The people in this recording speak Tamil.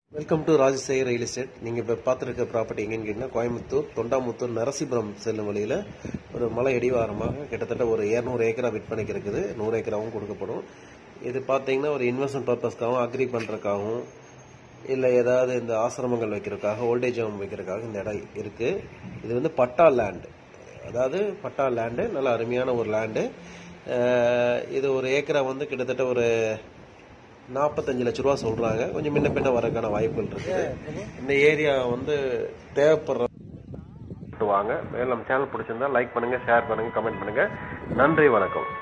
welcome to Rajasekhar real estate நீங்கள் இப்போ பார்த்துருக்க ப்ராப்பர்ட்டி எங்கன்னு கேட்டிங்கன்னா கோயம்புத்தூர் தொண்டாமுத்தூர் நரசிபுரம் செல்லும் வழியில் ஒரு மலை அடிவாரமாக கிட்டத்தட்ட ஒரு இரநூறு ஏக்கரா விற்பனைக்கு இருக்குது நூறு ஏக்கராவும் கொடுக்கப்படும் இது பார்த்தீங்கன்னா ஒரு இன்வெஸ்ட்மெண்ட் பர்பஸ்க்காகவும் அக்ரி பண்ணுறதுக்காகவும் இல்லை ஏதாவது இந்த ஆசிரமங்கள் வைக்கிறதுக்காக ஓல்டேஜ் ஹோம் வைக்கிறதுக்காக இந்த இடம் இருக்குது இது வந்து பட்டா லேண்டு அதாவது பட்டா லேண்டு நல்ல அருமையான ஒரு லேண்டு இது ஒரு ஏக்கரா வந்து கிட்டத்தட்ட ஒரு நாற்பத்தஞ்சு லட்ச ரூபா சொல்றாங்க கொஞ்சம் முன்ன பின்ன வரக்கான வாய்ப்புகள் இருக்குது இந்த ஏரியா வந்து தேவைப்படுற வாங்க மேலும் நம்ம சேனல் பிடிச்சிருந்தா லைக் பண்ணுங்க ஷேர் பண்ணுங்க கமெண்ட் பண்ணுங்க நன்றி வணக்கம்